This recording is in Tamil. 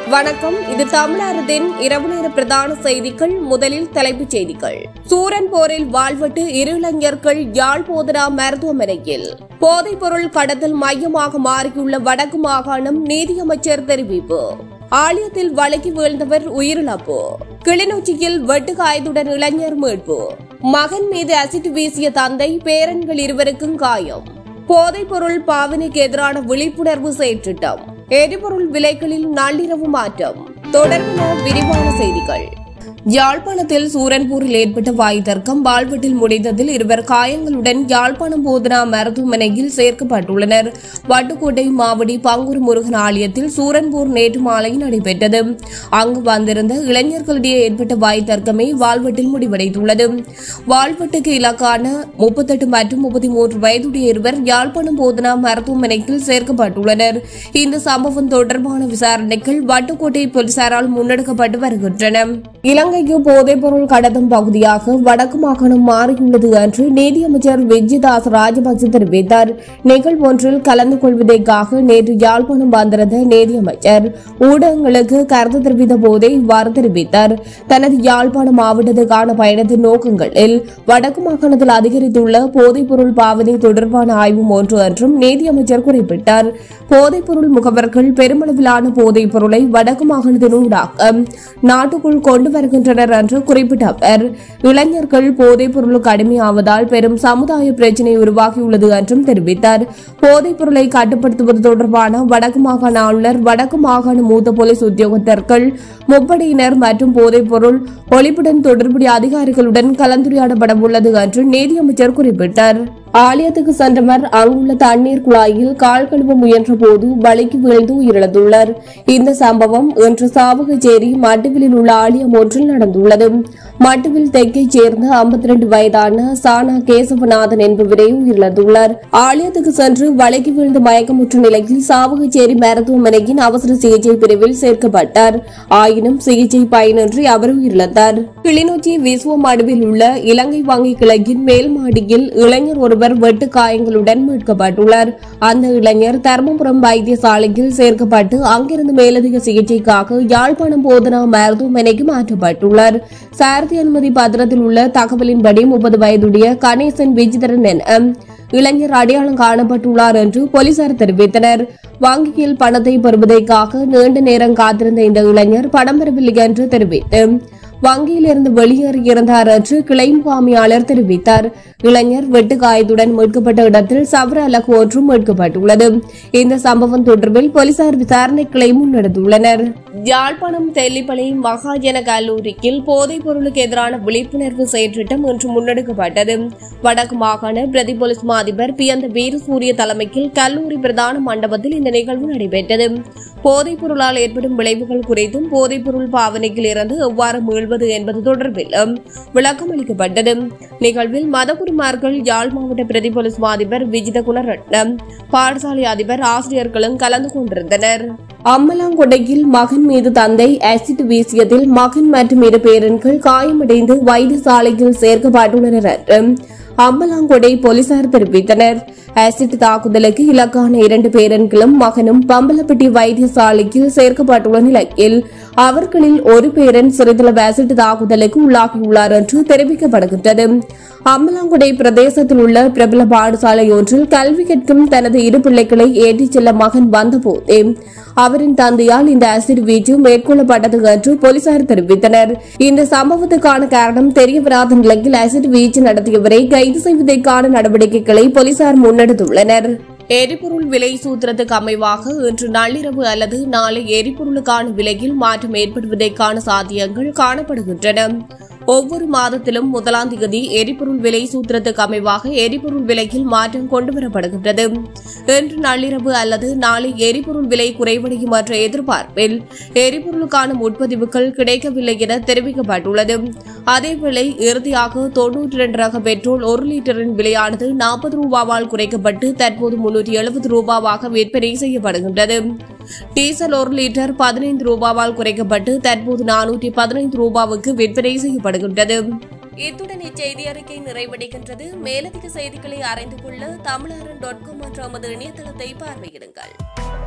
வணக்கம் இது தமிழரதின் இரவு நேர பிரதான செய்திகள் முதலில் தலைப்புச் செய்திகள் சூரன் போரில் வாழ்வட்டு இரு இளைஞர்கள் யாழ் போதனா மருத்துவமனையில் போதைப்பொருள் கடத்தல் மையமாக மாறியுள்ள வடக்கு மாகாணம் நீதியமைச்சர் தெரிவிப்பு ஆலயத்தில் வழக்கி வீழ்ந்தவர் உயிரிழப்பு கிளிநொச்சியில் வெட்டுக்காயத்துடன் இளைஞர் மீட்பு மகன் மீது அசிட் வீசிய தந்தை பேரன்கள் இருவருக்கும் காயம் போதைப்பொருள் பாவனைக்கு எதிரான விழிப்புணர்வு செயற்றிட்டம் எரிபொருள் விலைகளில் நள்ளிரவு மாற்றம் தொடர்பான விரிவான செய்திகள் யாழ்ப்பாணத்தில் சூரன்பூரில் ஏற்பட்ட வாயு தர்க்கம் வாழ்வீட்டில் முடிந்ததில் இருவர் காயங்களுடன் யாழ்ப்பாணம் போதனா மருத்துவமனையில் சேர்க்கப்பட்டுள்ளனர் வட்டுக்கோட்டை மாவடி பங்குரு முருகன் ஆலயத்தில் சூரன்பூர் நேற்று மாலை நடைபெற்றது அங்கு வந்திருந்த இளைஞர்களிடையே ஏற்பட்ட வாயு தர்க்கமே வாழ்வீட்டில் முடிவடைந்துள்ளது வாழ்வீட்டுக்கு இலக்கான முப்பத்தெட்டு மற்றும் முப்பத்தி மூன்று வயதுடைய இருவர் யாழ்ப்பாணம் போதனா மருத்துவமனையில் சேர்க்கப்பட்டுள்ளனர் இந்த சம்பவம் தொடர்பான விசாரணைகள் வட்டுக்கோட்டை போலீசாரால் முன்னெடுக்கப்பட்டு வருகின்றன இலங்கைக்கு போதைப்பொருள் கடத்தும் பகுதியாக வடக்கு மாகாணம் மாறியுள்ளது என்று நீதியமைச்சர் விஜயதாஸ் ராஜபக்சே தெரிவித்தார் நிகழ்வொன்றில் கலந்து கொள்வதற்காக நேற்று யாழ்ப்பாணம் வந்திருந்த நீதியமைச்சர் ஊடகங்களுக்கு கருத்து தெரிவித்த போதே இவ்வாறு தெரிவித்தார் தனது யாழ்ப்பாணம் மாவட்டத்துக்கான பயணத்தின் நோக்கங்களில் வடக்கு மாகாணத்தில் அதிகரித்துள்ள போதைப்பொருள் பாவனை தொடர்பான ஆய்வு ஒன்று என்றும் நீதியமைச்சர் குறிப்பிட்டார் போதைப்பொருள் முகவர்கள் பெருமளவிலான போதைப் பொருளை வடக்கு மாகாணத்தினூடாக நாட்டுக்குள் கொண்டு வருகின்றனர் என்று குறிப்பிட்ட அவர் இளைஞர்கள் போதைப் பொருளுக்கு அடிமையாவதால் பெரும் சமுதாய பிரச்சினை உருவாகியுள்ளது என்றும் தெரிவித்தார் போதைப் பொருளை கட்டுப்படுத்துவது தொடர்பான வடக்கு மாகாண ஆளுநர் வடக்கு மாகாண மூத்த போலீஸ் உத்தியோகத்தர்கள் முப்படையினர் மற்றும் போதைப் பொருள் ஒழிப்புடன் தொடர்புடைய அதிகாரிகளுடன் கலந்துரையாடப்பட உள்ளது என்று நீதியமைச்சர் குறிப்பிட்டார் ஆலயத்துக்கு சென்றவர் அங்குள்ள தண்ணீர் குழாயில் கால் கழுவ முயன்ற போது வலிக்கு வீழ்ந்து உயிரிழந்துள்ளார் இந்த சம்பவம் இன்று சாவகச்சேரி மட்டுவிலில் உள்ள ஆலயம் ஒன்றில் நடந்துள்ளது மட்டுவில் தெற்கைச் சேர்ந்த ஐம்பத்தி ரெண்டு வயதான சானா கேசவநாதன் என்பவரே உயிரிழந்துள்ளார் ஆலயத்துக்கு சென்று வலிக்கு வீழ்ந்து மயக்கமுற்ற நிலையில் சாவகச்சேரி மருத்துவமனையின் அவசர சிகிச்சை பிரிவில் சேர்க்கப்பட்டார் ஆயினும் சிகிச்சை பயனின்றி அவர் உயிரிழந்தார் கிளிநொச்சி விஸ்வமடுவில் உள்ள இலங்கை வங்கி கிளையின் மேல் மாடியில் இளைஞர் ஒருவர் வெட்டு காயங்களுடன் மீட்கப்பட்டுள்ளார் அந்த இளைஞர் தர்மபுரம் வைத்தியசாலையில் சேர்க்கப்பட்டு அங்கிருந்து மேலதிக சிகிச்சைக்காக யாழ்ப்பாணம் போதனா மருத்துவமனைக்கு மாற்றப்பட்டுள்ளார் சாரதி அனுமதி பத்திரத்தில் உள்ள தகவலின்படி முப்பது வயதுடைய கணேசன் விஜிதரன் என இளைஞர் அடையாளம் காணப்பட்டுள்ளார் என்று போலீசார் தெரிவித்தனர் வங்கியில் பணத்தை பெறுவதற்காக நீண்ட நேரம் காத்திருந்த இந்த இளைஞர் பணம் பெறவில்லை என்று தெரிவித்து வங்கியிலிருந்து வெளியேறியிருந்தார் என்று கிளை முகாமியாளர் தெரிவித்தார் இளைஞர் வெட்டுக்காயத்துடன் மீட்கப்பட்ட இடத்தில் சவர அலகு ஒன்றும் மீட்கப்பட்டுள்ளது இந்த சம்பவம் தொடர்பில் போலீசார் விசாரணைகளை முன்னெடுத்துள்ளனர் யாழ்ப்பாணம் தெல்லிப்பளை மகாஜன கல்லூரியில் போதைப் பொருளுக்கு எதிரான விழிப்புணர்வு செயற்றிட்டம் இன்று முன்னெடுக்கப்பட்டது வடக்கு மாகாண பிரதி போலீஸ் மா அதிபர் பியந்த வீரசூரிய தலைமையில் கல்லூரி பிரதான மண்டபத்தில் இந்த நிகழ்வு நடைபெற்றது போதைப் பொருளால் ஏற்படும் விளைவுகள் குறித்தும் போதைப் பொருள் பாவனையில் இருந்து எவ்வாறு மீள்வது என்பது தொடர்பிலும் விளக்கம் அளிக்கப்பட்டது நிகழ்வில் மதகுருமார்கள் யாழ் மாவட்ட பிரதி போலீஸ் மா அதிபர் விஜித குணரட்னம் பாடசாலை அதிபர் ஆசிரியர்களும் கலந்து கொண்டிருந்தனர் அம்மலாங்கொடையில் மகன் மீது தந்தை ஆசிட் வீசியதில் மகன் மற்றும் இரு பேரன்கள் காயமடைந்து வைத்தியசாலையில் சேர்க்கப்பட்டுள்ளனர் என்று அம்பலாங்கொடை போலீசார் தெரிவித்தனர் ஆசிட் தாக்குதலுக்கு இலக்கான இரண்டு பேரன்களும் மகனும் பம்பலப்பட்டி வைத்தியசாலையில் சேர்க்கப்பட்டுள்ள நிலையில் அவர்களில் ஒரு பேரன் சிறிதளவு ஆசிட் தாக்குதலுக்கு உள்ளாகியுள்ளார் என்று தெரிவிக்கப்படுகின்றது அம்பலாங்குடை பிரதேசத்தில் உள்ள பிரபல பாடசாலை ஒன்றில் கல்வி கற்கும் தனது இரு பிள்ளைகளை ஏற்றிச் செல்ல மகன் வந்தபோதே அவரின் தந்தையால் இந்த ஆசிட் வீச்சு மேற்கொள்ளப்பட்டது என்று போலீசார் தெரிவித்தனர் இந்த சம்பவத்துக்கான காரணம் தெரியவராத நிலையில் ஆசிட் வீச்சு நடத்தியவரை கைது செய்வதற்கான நடவடிக்கைகளை போலீசார் முன்னெடுத்துள்ளனர் எரிபொருள் விலை சூத்திரத்துக்கு அமைவாக இன்று நள்ளிரவு அல்லது நாளை எரிபொருளுக்கான விலையில் மாற்றம் ஏற்படுவதற்கான சாத்தியங்கள் காணப்படுகின்றன ஒவ்வொரு மாதத்திலும் முதலாம் தேதி எரிபொருள் விலை சூத்திரத்துக்கு அமைவாக எரிபொருள் விலையில் மாற்றம் கொண்டுவரப்படுகின்றது இன்று நள்ளிரவு அல்லது நாளை எரிபொருள் விலை குறைவடையும் என்ற எதிர்பார்ப்பில் எரிபொருளுக்கான முன்பதிவுகள் கிடைக்கவில்லை என தெரிவிக்கப்பட்டுள்ளது அதேவேளை இறுதியாக தொன்னூற்றி இரண்டு ரக பெட்ரோல் ஒரு லிட்டரின் விலையானது நாற்பது ரூபாவால் குறைக்கப்பட்டு தற்போது முன்னூற்றி எழுபது ரூபாவாக விற்பனை செய்யப்படுகின்றது டீசல் ஒரு லிட்டர் பதினைந்து ரூபாவால் குறைக்கப்பட்டு தற்போது நானூற்றி பதினைந்து ரூபாவுக்கு விற்பனை செய்யப்படுகின்றது இத்துடன் இச்செய்தி அறிக்கை நிறைவடைகின்றது மேலதிக செய்திகளை அறிந்து கொள்ள தமிழரன் டாட் காம் என்ற நமது இணையதளத்தை பார்வையிடுங்கள்